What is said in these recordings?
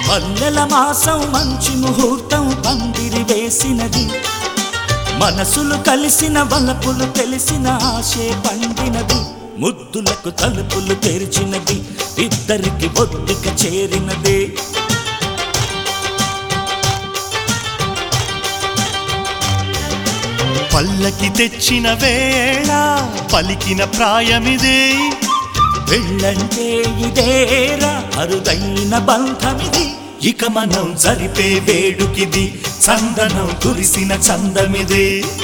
మల్లెల మాసం మంచి ముహూర్తం పందిరి వేసినది మనసులు కలిసిన వలపులు తెలిసిన ఆశే పండినది ముద్దులకు తలుపులు తెరిచినది ఇద్దరికి ఒత్తిక చేరినది పల్లకి తెచ్చిన వేళ పలికిన ప్రాయమిదే వెళ్ళంటే ఇదేరా అరుదైన బంధమిది ఇక మనం జరిపే వేడుకిది చందనం కురిసిన చందమిది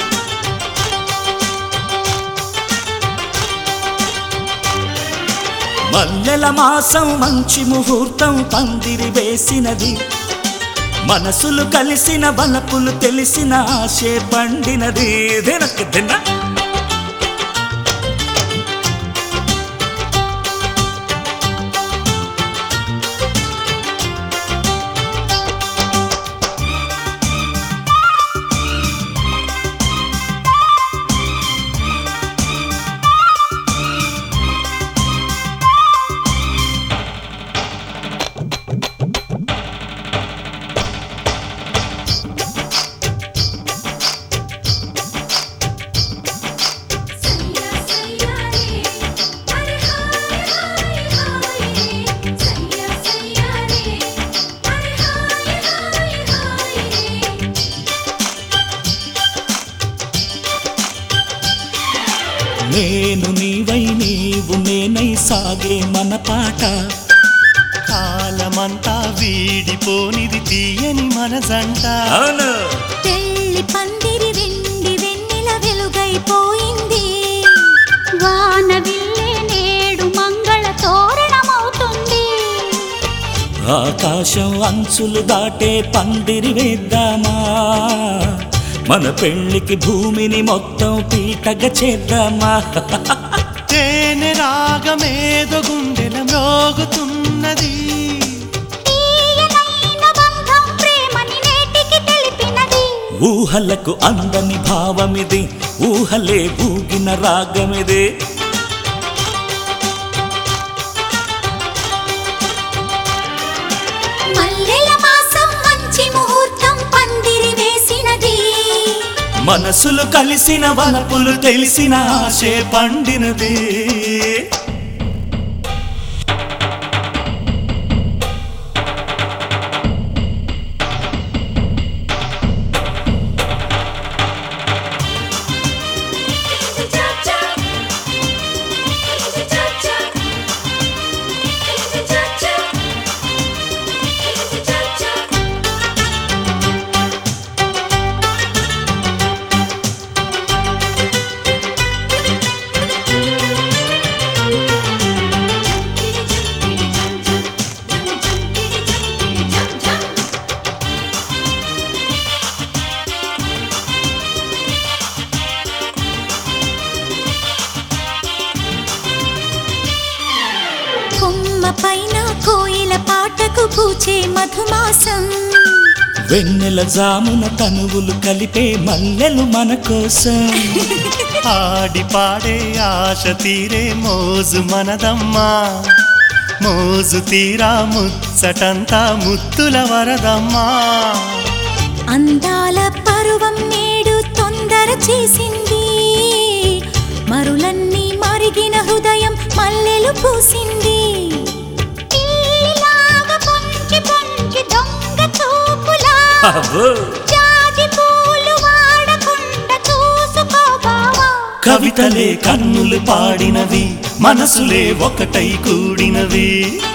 మల్లెల మాసం మంచి ముహూర్తం పందిరి వేసినది మనసులు కలిసిన బలపులు తెలిసిన ఆశే పండినది దినక దిన సయ్యా సయ్యా రే అరే హాయ్ హాయ్ హాయ్ సయ్యా సయ్యా రే అరే హాయ్ హాయ్ హాయ్ నేను నీవై నీవు నేనై సాగే మన పాట కాలమంతా వీడిపోనిది తీయని మన జంట అవును పెళ్లి పందిరి వెండి వెన్నెల వెలుగైపోయింది వాన విల్లే నేడు మంగళ తోరణమవుతుంది ఆకాశం అంచులు దాటే పందిరి వేద్దామా మన పెళ్లికి భూమిని మొత్తం పీటగా చేద్దామా తేనె రాగమేదో గుండెల మ్రోగుతున్నది తీయనైన బంధం ప్రేమని నేటికి తెలిపినది ఊహలకు అందని భావమిది ఊహలే ఊగిన రాగమిది మల్లెల మాసం మంచి ముహూర్తం పందిరి వేసినది మనసులు కలిసిన వలపులు తెలిసిన ఆశే పండినది కొమ్మ పైన కోయిల పాటకు పూచే మధుమాసం వెన్నెల జామున తనువులు కలిపే మల్లెలు మన కోసం ఆడి పాడే ఆశ తీరే మోజు మనదమ్మా మోజు తీరా ముచ్చటంతా ముత్తుల వరదమ్మా అందాల పరువం నేడు తొందర చేసింది మరులన్నీ మరిగిన హృదయం మల్లెలు పూసింది పిల్లిలాగా పొంచి పొంచి దొంగ చూపులా అబ్బో! జాజి పూలు వాడకుండా చూసుకోబావా కవితలే కన్నులు పాడినవి మనసులే ఒకటై కూడినవి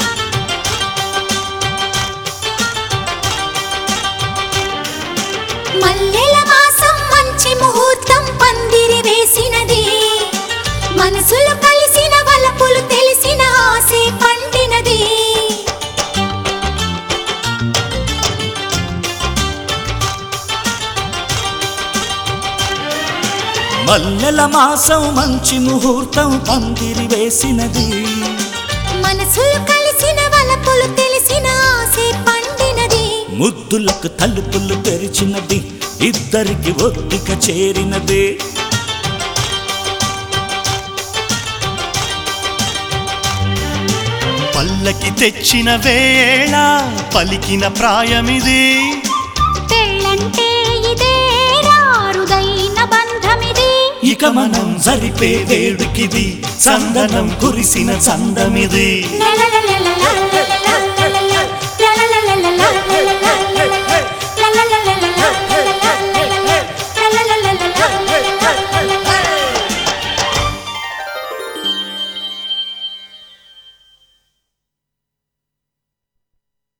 మల్లెల మాసం మంచి ముహూర్తం పందిరి వేసినది మనసులు కలిసిన వలపులు తెలిసిన ఆశే పండినది మల్లెల మాసం మంచి ముహూర్తం పందిరి వేసినది మనసులు కలిసిన వలపులు తెలిసిన ఆశే పండినది ముద్దులకు తలుపులు తెరిచినది ఇద్దరికి ఒత్తిక చేరినది పల్లకి తెచ్చిన వేళ పలికిన ప్రాయమిది పెళ్ళంటే ఇదే రారుదైన బంధమిది ఇక మనం జరిపే వేడుకిది చందనం కురిసిన చందమిది లలలలలలలల.